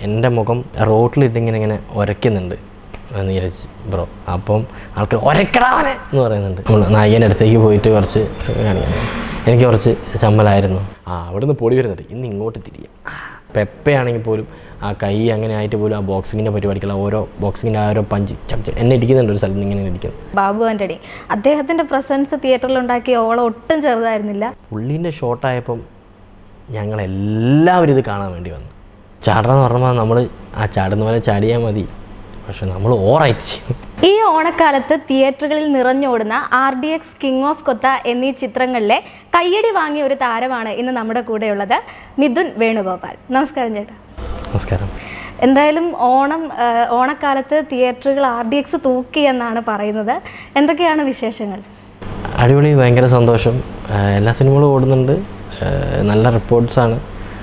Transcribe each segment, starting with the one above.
എൻ്റെ മുഖം റോട്ടിലിട്ടിങ്ങനെ ഇങ്ങനെ ഉരയ്ക്കുന്നുണ്ട് നീരജ് ബ്രോ അപ്പം ആൾക്കാർ ഒരക്കടാവനെ എന്ന് പറയുന്നുണ്ട് നമ്മൾ നായകൻ്റെ അടുത്തേക്ക് പോയിട്ട് കുറച്ച് കാണിക്കുന്നു എനിക്ക് കുറച്ച് ചമ്മലായിരുന്നു ആ അവിടുന്ന് പൊടി വരുന്നുണ്ട് ഇന്ന് ഇങ്ങോട്ട് തിരിയാം പെപ്പയാണെങ്കിൽ പോലും ആ കൈ അങ്ങനെ ആയിട്ട് പോലും ആ ബോക്സിങ്ങിൻ്റെ പരിപാടിക്കുള്ള ഓരോ ബോക്സിങ്ങിൻ്റെ ആ ഓരോ പഞ്ച് ചം ചം എന്നെ ഇടിക്കുന്നുണ്ട് ഒരു സ്ഥലത്ത് നിന്ന് ഇങ്ങനെ ഇരിക്കുന്നു ബാബു ആൻ്റണി അദ്ദേഹത്തിൻ്റെ പ്രസൻസ് തിയേറ്ററിൽ ഉണ്ടാക്കിയ ഓളം ഒട്ടും ചെറുതായിരുന്നില്ല പുള്ളീൻ്റെ ഷോട്ടായപ്പം ഞങ്ങളെല്ലാവരും ഇത് കാണാൻ വേണ്ടി വന്നു ചാടണമെന്ന് പറഞ്ഞാൽ നമ്മൾ ആ ചാടുന്ന പോലെ ചാടിയാൽ മതി പക്ഷെ നമ്മൾ ഓറായിട്ട് ചെയ്യും ഈ ഓണക്കാലത്ത് തിയേറ്ററുകളിൽ നിറഞ്ഞോടുന്ന R D X king of Kotha എന്നീ ചിത്രങ്ങളിലെ കയ്യടി വാങ്ങിയ ഒരു താരമാണ് ഇന്ന് നമ്മുടെ കൂടെയുള്ളത് മിഥുൻ വേണുഗോപാൽ നമസ്കാരം ചേട്ടാ നമസ്കാരം എന്തായാലും ഓണം ആ, ഓണക്കാലത്ത് തിയേറ്ററുകൾ ആർ ഡി എക്സ് തൂക്കി എന്നാണ് പറയുന്നത് എന്തൊക്കെയാണ് വിശേഷങ്ങൾ അടിപൊളി ഭയങ്കര സന്തോഷം ആ, എല്ലാ സിനിമകളും ഓടുന്നുണ്ട് ആ, നല്ല റിപ്പോർട്ട്സാണ്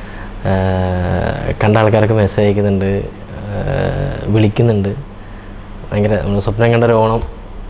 കണ്ട ആൾക്കാർക്ക് മെസ്സേജ് അയക്കുന്നുണ്ട് ആ, വിളിക്കുന്നുണ്ട് ഭയങ്കര നമ്മൾ സ്വപ്നം കണ്ട ഒരു ഓണം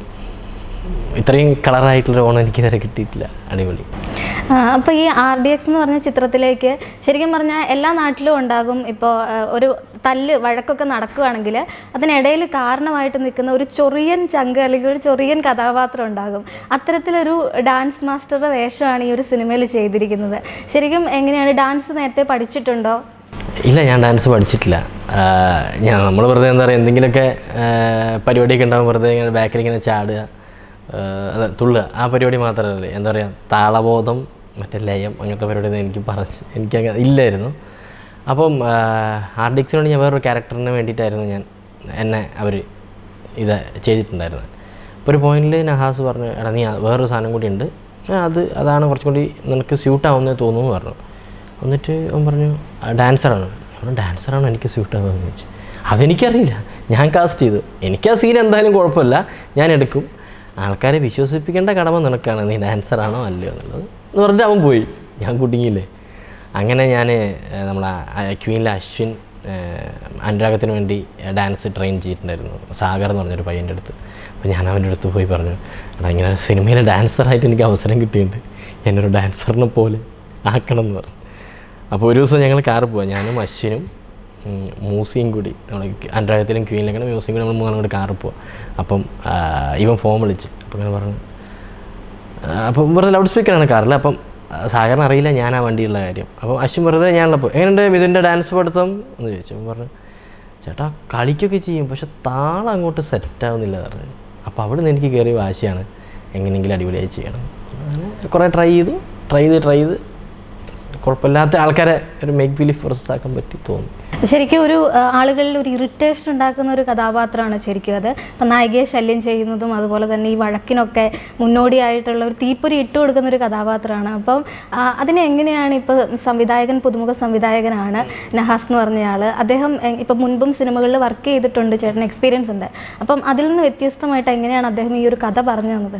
ഇത്രയും കളറായിട്ടുള്ളൊരു ഓണം എനിക്ക് ഇതുവരെ കിട്ടിയിട്ടില്ല അടിപൊളി അപ്പോൾ ഈ ആർ ഡി എക്സ് എന്ന് പറഞ്ഞ ചിത്രത്തിലേക്ക് ശരിക്കും പറഞ്ഞാൽ എല്ലാ നാട്ടിലും ഉണ്ടാകും ഇപ്പോൾ ഒരു തല്ല് വഴക്കൊക്കെ നടക്കുകയാണെങ്കിൽ അതിനിടയിൽ കാരണമായിട്ട് നിൽക്കുന്ന ഒരു ചൊറിയൻ ചങ്ക് അല്ലെങ്കിൽ ഒരു ചൊറിയൻ കഥാപാത്രം ഉണ്ടാകും അത്തരത്തിലൊരു ഡാൻസ് മാസ്റ്ററുടെ വേഷമാണ് ഈ ഒരു സിനിമയിൽ ചെയ്തിരിക്കുന്നത് ശരിക്കും എങ്ങനെയാണ് ഡാൻസ് നേരത്തെ പഠിച്ചിട്ടുണ്ടോ ഇല്ല ഞാൻ ഡാൻസ് പഠിച്ചിട്ടില്ല ആ, ഞാൻ നമ്മൾ വെറുതെ എന്താ പറയുക എന്തെങ്കിലുമൊക്കെ ആ, പരിപാടിയൊക്കെ ഉണ്ടാകും വെറുതെ ഇങ്ങനെ ബാക്കിൽ ഇങ്ങനെ ചാടുക ആ, അത് തുള്ളുക ആ പരിപാടി മാത്രമല്ലേ എന്താ പറയുക താളബോധം മറ്റേ ലയം അങ്ങനത്തെ പരിപാടി എനിക്ക് പറഞ്ഞ് എനിക്ക് അങ്ങ് ഇല്ലായിരുന്നു അപ്പം ആർഡിക്സിനോട് ഞാൻ വേറൊരു ക്യാരക്ടറിന് വേണ്ടിയിട്ടായിരുന്നു ഞാൻ എന്നെ അവർ ഇത് ചെയ്തിട്ടുണ്ടായിരുന്നത് അപ്പോൾ ഒരു പോയിന്റിൽ നഹാസ് പറഞ്ഞു എടാ നീ ആ- വേറൊരു സാധനം കൂടി ഉണ്ട് ആ, അത് അതാണ് കുറച്ചും കൂടി നിനക്ക് സ്യൂട്ട് ആവുന്നത് തോന്നുന്നു എന്ന് പറഞ്ഞു എന്നിട്ട് അവൻ പറഞ്ഞു ഡാൻസറാണ് അവൻ ഡാൻസറാണ് എനിക്ക് സ്യൂട്ട് ആവുകയെന്ന് ചോദിച്ചു അതെനിക്കറിയില്ല ഞാൻ കാസ്റ്റ് ചെയ്തു എനിക്ക് ആ സീൻ എന്തായാലും കുഴപ്പമില്ല ഞാൻ എടുക്കും ആൾക്കാരെ വിശ്വസിപ്പിക്കേണ്ട കടമ നിനക്കാണ് നീ ഡാൻസറാണോ അല്ലയോ എന്നുള്ളത് എന്ന് പറഞ്ഞിട്ട് അവൻ പോയി ഞാൻ കുടുങ്ങിയില്ലേ അങ്ങനെ ഞാൻ നമ്മളെ ക്വീനിലെ അശ്വിൻ ഏഹ്, അനുരാഗത്തിന് വേണ്ടി ഡാൻസ് ട്രെയിൻ ചെയ്തിട്ടുണ്ടായിരുന്നു സാഗർ എന്ന് പറഞ്ഞൊരു പയ്യൻ്റെ അടുത്ത് അപ്പോൾ ഞാൻ അവൻ്റെ അടുത്ത് പോയി പറഞ്ഞു എടാ ഇങ്ങനെ സിനിമയിലെ ഡാൻസറായിട്ട് എനിക്ക് അവസരം കിട്ടിയിട്ടുണ്ട് എന്നൊരു ഡാൻസറിനെ പോലെ ആക്കണം എന്ന് പറഞ്ഞു അപ്പോൾ ഒരു ദിവസം ഞങ്ങൾ കാറിൽ പോവാം ഞാനും അശ്വിനും ഉം, മൂസിയും കൂടി നമ്മൾ അനുരാഗത്തിലും ക്വീനിലൊക്കെ മ്യൂസിയും കൂടി നമ്മൾ മൂന്നാളും കൂടി കാറിൽ പോവാം അപ്പം ആ, ഇവൻ ഫോൺ വിളിച്ച് അപ്പോൾ ഇങ്ങനെ പറഞ്ഞു ആ, അപ്പം വെറുതെ ലൗഡ് സ്പീക്കറാണ് കാറിൽ അപ്പം ആ, സാഗറിന് അറിയില്ല ഞാൻ ആ വണ്ടിയുള്ള കാര്യം അപ്പം അശ്വിൻ വെറുതെ ഞാനുള്ളപ്പോൾ എങ്ങനെയുണ്ട് മിഥുൻ്റെ ഡാൻസ് പഠിത്തം എന്ന് ചോദിച്ചു അപ്പം പറഞ്ഞു ചേട്ടാ കളിക്കൊക്കെ ചെയ്യും പക്ഷെ താളം അങ്ങോട്ട് സെറ്റാവുന്നില്ല പറഞ്ഞു അപ്പോൾ അവിടെ നിന്ന് എനിക്ക് കയറിയ വാശിയാണ് എങ്ങനെയെങ്കിലും അടിപൊളിയായി ചെയ്യണം അങ്ങനെ കുറേ ട്രൈ ചെയ്തു ട്രൈ ചെയ്ത് ട്രൈ ചെയ്ത് കുഴപ്പമില്ലാത്ത ആൾക്കാരെ ഒരു മേക്ക് ബിലീഫ് പ്രോസസ് ആക്കാൻ പറ്റി തോന്നി ശരിക്കും ഒരു ആ, ആളുകളിൽ ഒരു ഇറിറ്റേഷൻ ഉണ്ടാക്കുന്ന ഒരു കഥാപാത്രമാണ് ശരിക്കും അത് ഇപ്പം നായികയെ ശല്യം ചെയ്യുന്നതും അതുപോലെ തന്നെ ഈ വഴക്കിനൊക്കെ മുന്നോടിയായിട്ടുള്ള ഒരു തീപ്പൊരി ഇട്ട് കൊടുക്കുന്ന ഒരു കഥാപാത്രമാണ് അപ്പം ആ, അതിനെ എങ്ങനെയാണ് ഇപ്പോൾ സംവിധായകൻ പുതുമുഖ സംവിധായകനാണ് നഹാസ് എന്ന് പറഞ്ഞയാൾ അദ്ദേഹം എ- ഇപ്പം മുൻപും സിനിമകളിൽ വർക്ക് ചെയ്തിട്ടുണ്ട് ചേട്ടൻ എക്സ്പീരിയൻസ് ഉണ്ട് അപ്പം അതിൽ നിന്ന് വ്യത്യസ്തമായിട്ട് എങ്ങനെയാണ് അദ്ദേഹം ഈ ഒരു കഥ പറഞ്ഞു തന്നത്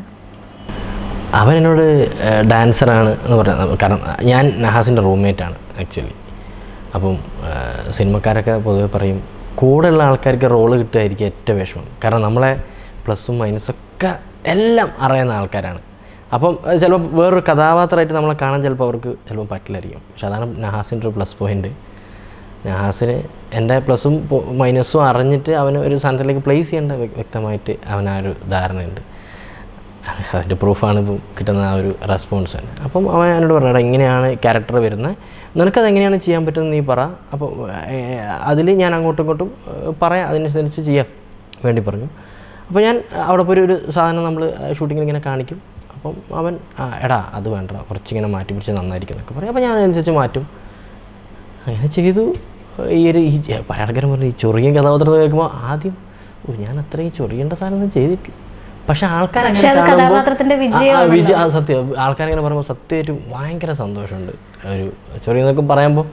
അവൻ എന്നോട് ഡാൻസറാണ് എന്ന് പറയുന്നത് കാരണം ഞാൻ നഹാസിൻ്റെ റൂംമേറ്റാണ് ആക്ച്വലി അപ്പം ആ, സിനിമക്കാരൊക്കെ പൊതുവെ പറയും കൂടെയുള്ള ആൾക്കാർക്ക് റോള് കിട്ടുമായിരിക്കും ഏറ്റവും വിഷമം കാരണം നമ്മളെ പ്ലസ്സും മൈനസൊക്കെ എല്ലാം അറിയുന്ന ആൾക്കാരാണ് അപ്പം അത് ചിലപ്പോൾ വേറൊരു കഥാപാത്രമായിട്ട് നമ്മളെ കാണാൻ ചിലപ്പോൾ അവർക്ക് ചിലപ്പോൾ പറ്റില്ലായിരിക്കും പക്ഷെ അതാണ് നഹാസിൻ്റെ ഒരു പ്ലസ് പോയിൻറ്റ് നഹാസിന് എൻ്റെ പ്ലസും മൈനസും അറിഞ്ഞിട്ട് അവന് ഒരു സാധനത്തിലേക്ക് പ്ലേസ് ചെയ്യേണ്ട വ്യ- വ്യക്തമായിട്ട് അവൻ ആ ഒരു ധാരണയുണ്ട് അതിൻ്റെ പ്രൂഫാണ് ഇപ്പം കിട്ടുന്ന ആ ഒരു റെസ്പോൺസ് തന്നെ അപ്പം അവൻ എന്നോട് പറഞ്ഞു "എടാ, ഇങ്ങനെയാണ് ക്യാരക്ടർ വരുന്നത് നിനക്കത് എങ്ങനെയാണ് ചെയ്യാൻ പറ്റുന്നത് നീ പറ അപ്പോൾ അതിൽ ഞാൻ അങ്ങോട്ടും ഇങ്ങോട്ടും ഏഹ്, പറയാം അതിനനുസരിച്ച് ചെയ്യാൻ വേണ്ടി പറഞ്ഞു അപ്പോൾ ഞാൻ അവിടെ പോയി ഒരു സാധനം നമ്മൾ ഷൂട്ടിങ്ങിൽ ഇങ്ങനെ കാണിക്കും അപ്പം അവൻ "ആ, എടാ അത് വേണ്ട കുറച്ചിങ്ങനെ മാറ്റി പിടിച്ച് നന്നായിരിക്കും എന്നൊക്കെ പറയും അപ്പോൾ ഞാൻ അതിനനുസരിച്ച് മാറ്റും അങ്ങനെ ചെയ്തു ഈ ഒരു ഈ പല ആൾക്കാരും പറഞ്ഞു ഈ ചൊറിയൻ കഥാപാത്രത്തെ കേൾക്കുമ്പോൾ ആദ്യം ഓ ഞാൻ അത്രയും ചൊറിയേണ്ട സാധനം ചെയ്തിട്ടില്ല പക്ഷെ ആൾക്കാർ പക്ഷെ അത് കഥാപാത്രത്തിന്റെ വിജയമാണല്ലോ. വിജയ ആ സത്യം ആൾക്കാരിങ്ങനെ പറയുമ്പോൾ സത്യമായിട്ടും ഭയങ്കര സന്തോഷമുണ്ട് ഒരു ചൊറിയെന്നൊക്കെ പറയുമ്പോൾ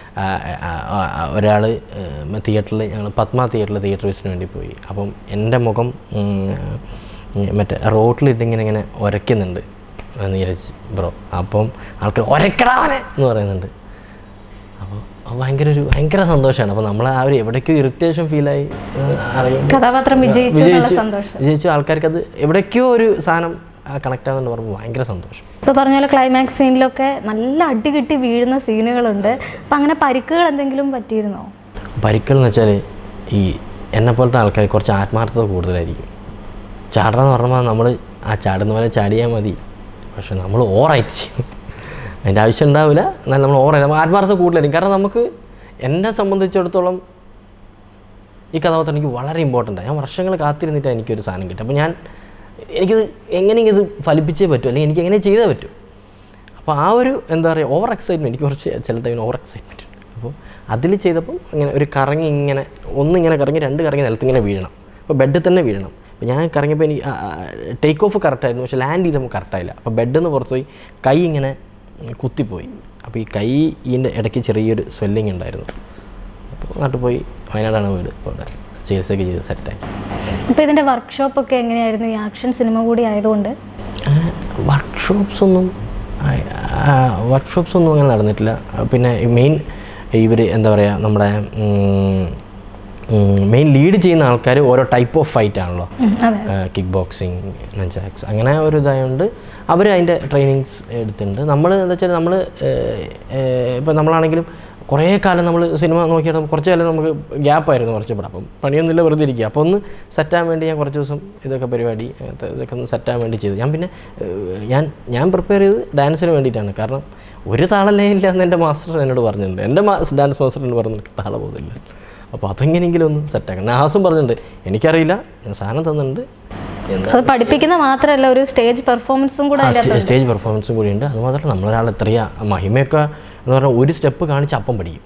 ഒരാൾ തിയേറ്ററിൽ ഞങ്ങൾ പത്മ തിയേറ്ററിൽ തിയേറ്റർ വിസിന് വേണ്ടി പോയി അപ്പം എൻ്റെ മുഖം ഉം, ഉം, മറ്റേ റോട്ടിലിട്ടിങ്ങനെ ഇങ്ങനെ ഉരയ്ക്കുന്നുണ്ട് നീരജ് ബ്രോ അപ്പം ആൾക്കാർ ഒരക്കടാവനെ എന്ന് പറയുന്നുണ്ട് അപ്പോൾ ഭയങ്കര ഒരു ഭയങ്കര സന്തോഷമാണ് അപ്പോൾ നമ്മൾ ആ ഒരു എവിടേക്കോ ഇറിറ്റേഷൻ ഫീലായി അറിയും കഥാപാത്രം വിജയിച്ചു എന്നുള്ള സന്തോഷം വിജയിച്ചു ആൾക്കാർക്ക് അത് എവിടേക്കോ ഒരു സാധനം കണക്ട് ആവുന്നുണ്ട് പറയുമ്പോൾ ഭയങ്കര സന്തോഷം ഇപ്പോൾ പറഞ്ഞ പോലെ ക്ലൈമാക്സ് സീനിലൊക്കെ നല്ല അടി കിട്ടി വീഴുന്ന സീനുകളുണ്ട് അപ്പം അങ്ങനെ പരിക്കുകൾ എന്തെങ്കിലും പറ്റിയിരുന്നോ പരിക്കൾ എന്ന് വെച്ചാൽ ഈ എന്നെ പോലത്തെ ആൾക്കാർ കുറച്ച് ആത്മാർത്ഥത കൂടുതലായിരിക്കും ചാടണമെന്ന് പറഞ്ഞാൽ നമ്മൾ ആ ചാടുന്ന പോലെ ചാടിയാൽ മതി പക്ഷെ നമ്മൾ ഓവറായിട്ട് ചെയ്യും അതിൻ്റെ ആവശ്യം ഉണ്ടാവില്ല എന്നാൽ നമ്മൾ ഓവറായി നമ്മൾ ആത്മാർത്ഥത കൂടുതലായിരിക്കും കാരണം നമുക്ക് എന്നെ സംബന്ധിച്ചിടത്തോളം ഈ കഥാപാത്രം എനിക്ക് വളരെ ഇമ്പോർട്ടൻ്റ് ഞാൻ വർഷങ്ങൾ കാത്തിരുന്നിട്ടാണ് എനിക്കൊരു സാധനം കിട്ടും അപ്പോൾ ഞാൻ എനിക്കിത് എങ്ങനെയെങ്കിലും ഇത് ഫലിപ്പിച്ചേ പറ്റൂ അല്ലെങ്കിൽ എനിക്ക് എങ്ങനെ ചെയ്തേ പറ്റൂ അപ്പോൾ ആ ഒരു എന്താ പറയുക ഓവർ എക്സൈറ്റ്മെൻറ്റ് എനിക്ക് കുറച്ച് ചില ടൈമിന് ഓവർ എക്സൈറ്റ്മെൻറ്റ് ഉണ്ട് അപ്പോൾ അതിൽ ചെയ്തപ്പം ഇങ്ങനെ ഒരു കറങ്ങി ഇങ്ങനെ ഒന്നിങ്ങനെ കറങ്ങി രണ്ട് കറങ്ങി നിലത്തിങ്ങനെ വീഴണം അപ്പോൾ ബെഡിൽ തന്നെ വീഴണം അപ്പോൾ ഞാൻ കറങ്ങിയപ്പോൾ എനിക്ക് ടേക്ക് ഓഫ് കറക്റ്റായിരുന്നു പക്ഷേ ലാൻഡ് ചെയ്തപ്പോൾ കറക്റ്റായില്ല അപ്പോൾ ബെഡിൽ നിന്ന് പുറത്ത് പോയി കൈ ഇങ്ങനെ കുത്തിപ്പോയി അപ്പോൾ ഈ കൈ ഇതിൻ്റെ ഇടയ്ക്ക് ചെറിയൊരു സ്വെല്ലിങ് ഉണ്ടായിരുന്നു അപ്പോൾ നാട്ടിൽ പോയി വയനാടാണ് വീട് അപ്പോൾ അവിടെ ചികിത്സയൊക്കെ ചെയ്ത് സെറ്റായി ഇപ്പോൾ ഇതിൻ്റെ വർക്ക്ഷോപ്പൊക്കെ എങ്ങനെയായിരുന്നു ഈ ആക്ഷൻ സിനിമ കൂടി ആയതുകൊണ്ട് അങ്ങനെ വർക്ക്ഷോപ്സ് ഒന്നും വർക്ക്ഷോപ്സ് ഒന്നും അങ്ങനെ നടന്നിട്ടില്ല ആ, പിന്നെ മെയിൻ ഇവർ എന്താ പറയുക നമ്മുടെ മെയിൻ ലീഡ് ചെയ്യുന്ന ആൾക്കാർ ഓരോ ടൈപ്പ് ഓഫ് ഫൈറ്റ് ആണല്ലോ ഉം, അതെ കിക്ക് ബോക്സിങ് നഞ്ചാക്സ് അങ്ങനെ ഒരു ഇതായതുകൊണ്ട് അവർ അതിൻ്റെ ട്രെയിനിങ്സ് എടുത്തിട്ടുണ്ട് നമ്മൾ എന്താ വെച്ചാൽ നമ്മൾ ഇപ്പം നമ്മളാണെങ്കിലും കുറേ കാലം നമ്മൾ സിനിമ നോക്കിയിട്ട് കുറച്ച് കാലം നമുക്ക് ഗ്യാപ്പായിരുന്നു കുറച്ച് പടം അപ്പം പണിയൊന്നുമില്ല വെറുതെ ഇരിക്കുക അപ്പോൾ ഒന്ന് സെറ്റാകാൻ വേണ്ടി ഞാൻ കുറച്ച് ദിവസം ഇതൊക്കെ പരിപാടി അങ്ങനത്തെ ഇതൊക്കെ ഒന്ന് സെറ്റാകാൻ വേണ്ടി ചെയ്തു ഞാൻ പിന്നെ ഏഹ്, ഞാൻ ഞാൻ പ്രിപ്പയർ ചെയ്ത് ഡാൻസിന് വേണ്ടിയിട്ടാണ് കാരണം ഒരു താളല്ലേ ഇല്ല എന്ന് എൻ്റെ മാസ്റ്റർ എന്നോട് പറഞ്ഞിട്ടുണ്ട് എൻ്റെ ഡാൻസ് മാസ്റ്റർ എന്നോട് പറഞ്ഞു താള പോകുന്നില്ല അപ്പോൾ അതെങ്ങനെയെങ്കിലും ഒന്ന് സെറ്റാക്കണം നാസും പറഞ്ഞിട്ടുണ്ട് എനിക്കറിയില്ല ഞാൻ സാധനം തന്നിട്ടുണ്ട് എന്താ അത് പഠിപ്പിക്കുന്ന മാത്രമല്ല ഒരു സ്റ്റേജ് പെർഫോമൻസും കൂടെ അതിൻ്റെ അകത്തുണ്ട് സ്റ്റേജ് പെർഫോമൻസും കൂടിയുണ്ട് അതുമാത്രമല്ല നമ്മളൊരാൾ എത്രയാ മഹിമയൊക്കെ എന്ന് പറഞ്ഞാൽ ഒരു സ്റ്റെപ്പ് കാണിച്ച് അപ്പം പഠിക്കും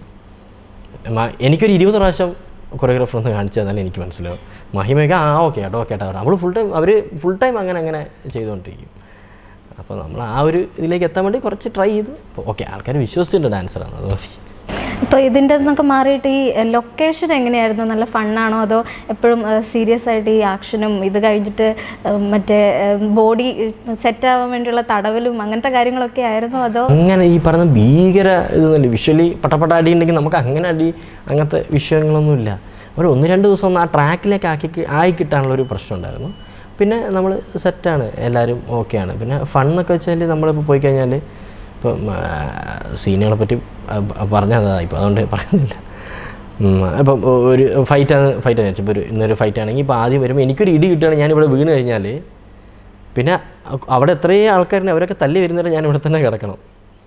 മ- എനിക്കൊരു ഇരുപത് പ്രാവശ്യം കൊറിയോഗ്രാഫർ ഒന്ന് കാണിച്ചു തന്നാൽ എനിക്ക് മനസ്സിലാവും മഹിമയൊക്കെ ആ ഓക്കെ കേട്ടോ ഓക്കെ കേട്ടോ നമ്മൾ ഫുൾ ടൈം അവർ ഫുൾ ടൈം അങ്ങനെ അങ്ങനെ ചെയ്തുകൊണ്ടിരിക്കും അപ്പോൾ നമ്മൾ ആ ഒരു ഇതിലേക്ക് എത്താൻ വേണ്ടി കുറച്ച് ട്രൈ ചെയ്തു അപ്പോൾ ഓക്കെ ആൾക്കാർ വിശ്വസിച്ചിട്ടുണ്ട് ഡാൻസറാണ് അത് മതി ഇപ്പോൾ ഇതിൻ്റെ നിന്നൊക്കെ മാറിയിട്ട് ഈ ലൊക്കേഷൻ എങ്ങനെയായിരുന്നു നല്ല ഫണ്ണാണോ അതോ എപ്പോഴും സീരിയസ് ആയിട്ട് ഈ ആക്ഷനും ഇത് കഴിഞ്ഞിട്ട് ഏഹ്, മറ്റേ ബോഡി സെറ്റ് ആവാൻ വേണ്ടിയുള്ള തടവലും അങ്ങനത്തെ കാര്യങ്ങളൊക്കെ ആയിരുന്നോ അതോ അങ്ങനെ ഈ പറഞ്ഞ ഭീകര ഇതൊന്നുമില്ല വിഷ്വലി പട്ടപ്പട്ട അടി ഉണ്ടെങ്കിൽ നമുക്ക് അങ്ങനെ അടി അങ്ങനത്തെ വിഷയങ്ങളൊന്നുമില്ല ഒരു ഒന്ന് രണ്ട് ദിവസം ഒന്ന് ആ ട്രാക്കിലേക്ക് ആക്കി കി- ആയി കിട്ടാനുള്ള ഒരു പ്രശ്നം ഉണ്ടായിരുന്നു പിന്നെ നമ്മൾ സെറ്റാണ് എല്ലാവരും ഓക്കെയാണ് പിന്നെ ഫണ്ണൊക്കെ വെച്ചാൽ നമ്മളിപ്പോൾ പോയി കഴിഞ്ഞാൽ ഇപ്പം സീനുകളെ പറ്റി പറഞ്ഞതാ ഇപ്പോൾ അതുകൊണ്ട് പറയുന്നില്ല ഉം, ഇപ്പം ഒരു ഫൈറ്റാണ് ഫൈറ്റ് വെച്ചാൽ ഇപ്പോൾ ഒരു ഇന്നൊരു ഫൈറ്റ് ആണെങ്കിൽ ഇപ്പോൾ ആദ്യം വരുമ്പോൾ എനിക്കൊരു ഇടി കിട്ടുകയാണെങ്കിൽ ഞാനിവിടെ വീണ് കഴിഞ്ഞാൽ പിന്നെ അ- അവിടെ എത്രയും ആൾക്കാരുണ്ട് അവരൊക്കെ തല്ലി വരുന്നവരെ ഞാൻ ഇവിടെ തന്നെ കിടക്കണം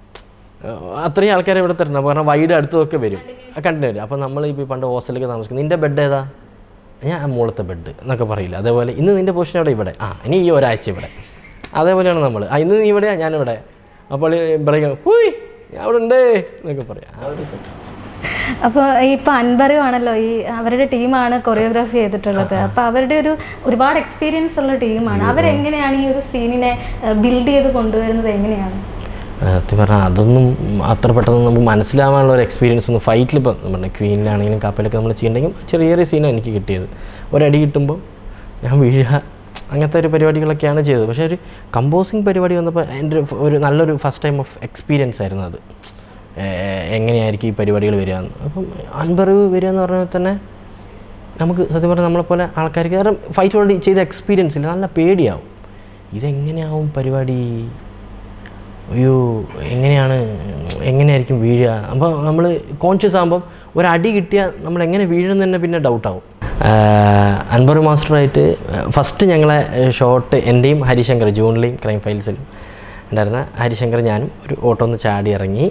ഏഹ് അത്രയും ആൾക്കാരെ ഇവിടെ തരണം കാരണം വൈഡ് അടുത്തതൊക്കെ വരും കണ്ടിന്യൂ വരും അപ്പോൾ നമ്മൾ ഇപ്പോൾ പണ്ട് ഹോസ്റ്റലിലേക്ക് താമസിക്കുന്നത് നിൻ്റെ ബെഡ് ഏതാ ഞാൻ ആ മുകളത്തെ ബെഡ് എന്നൊക്കെ പറയില്ല അതേപോലെ ഇന്ന് നിൻ്റെ പൊസിഷൻ അവിടെ ഇവിടെ ആ ഇനി ഈ ഒരാഴ്ച ഇവിടെ അതേപോലെയാണ് നമ്മൾ ആ ഇന്ന് നീ ഇവിടെയാ ഞാനിവിടെ അപ്പോൾ പറയും ഹൂയ് ഞാൻ അവിടെ ഉണ്ട് എന്നൊക്കെ പറയാം ആ ഒരു സെറ്റ് അപ്പോൾ ഇപ്പോൾ അൻപറുമാണല്ലോ ഈ അവരുടെ ടീമാണ് കൊറിയോഗ്രാഫി ചെയ്തിട്ടുള്ളത് അപ്പോൾ അവരുടെ ഒരു ഒരുപാട് എക്സ്പീരിയൻസ് ഉള്ള ടീമാണ് അവരെങ്ങനെയാണ് ഈ ഒരു സീനിനെ ബിൽഡ് ചെയ്ത് കൊണ്ടുവരുന്നത് എങ്ങനെയാണ് സത്യം പറഞ്ഞാൽ അതൊന്നും അത്ര പെട്ടെന്ന് നമുക്ക് മനസ്സിലാവാനുള്ള ഒരു എക്സ്പീരിയൻസ് ഒന്നും ഫൈറ്റിൽ ഇപ്പം നമ്മുടെ ക്വീനിലാണെങ്കിലും കപ്പലൊക്കെ നമ്മൾ ചെയ്യണമെങ്കിൽ ചെറിയ ചെറിയ സീനാണ് എനിക്ക് കിട്ടിയത് ഒരടി കിട്ടുമ്പോൾ ഞാൻ വീഴുക അങ്ങനത്തെ ഒരു പരിപാടികളൊക്കെയാണ് ചെയ്തത് പക്ഷേ ഒരു കമ്പോസിങ് പരിപാടി വന്നപ്പോൾ എൻ്റെ ഒരു ഒരു നല്ലൊരു ഫസ്റ്റ് ടൈം ഓഫ് എക്സ്പീരിയൻസ് ആയിരുന്നു അത് ഏഹ് എങ്ങനെയായിരിക്കും ഈ പരിപാടികൾ വരിക എന്ന് അപ്പം അൻപറിവ് വരിക എന്ന് പറഞ്ഞാൽ തന്നെ നമുക്ക് സത്യം പറഞ്ഞാൽ നമ്മളെപ്പോലെ ആൾക്കാർക്ക് കാരണം ഫൈറ്റ് ഓൾറെഡി ചെയ്ത എക്സ്പീരിയൻസ് ഇല്ല നല്ല പേടിയാവും ഇതെങ്ങനെയാവും പരിപാടി അയ്യോ എങ്ങനെയാണ് എങ്ങനെയായിരിക്കും വീഴുക അപ്പോൾ നമ്മൾ കോൺഷ്യസ് ആകുമ്പം ഒരടി കിട്ടിയാൽ നമ്മൾ എങ്ങനെ വീഴുമെന്ന് തന്നെ പിന്നെ ഡൗട്ടാവും അൻവർ മാസ്റ്ററായിട്ട് ഫസ്റ്റ് ഞങ്ങളെ ഷോട്ട് എൻ്റെയും ഹരിശങ്കർ ജൂണിലെയും ക്രൈം ഫയൽസിലും ഉണ്ടായിരുന്ന ഹരിശങ്കർ ഞാനും ഒരു ഓട്ടോ ഒന്ന് ചാടി ഇറങ്ങി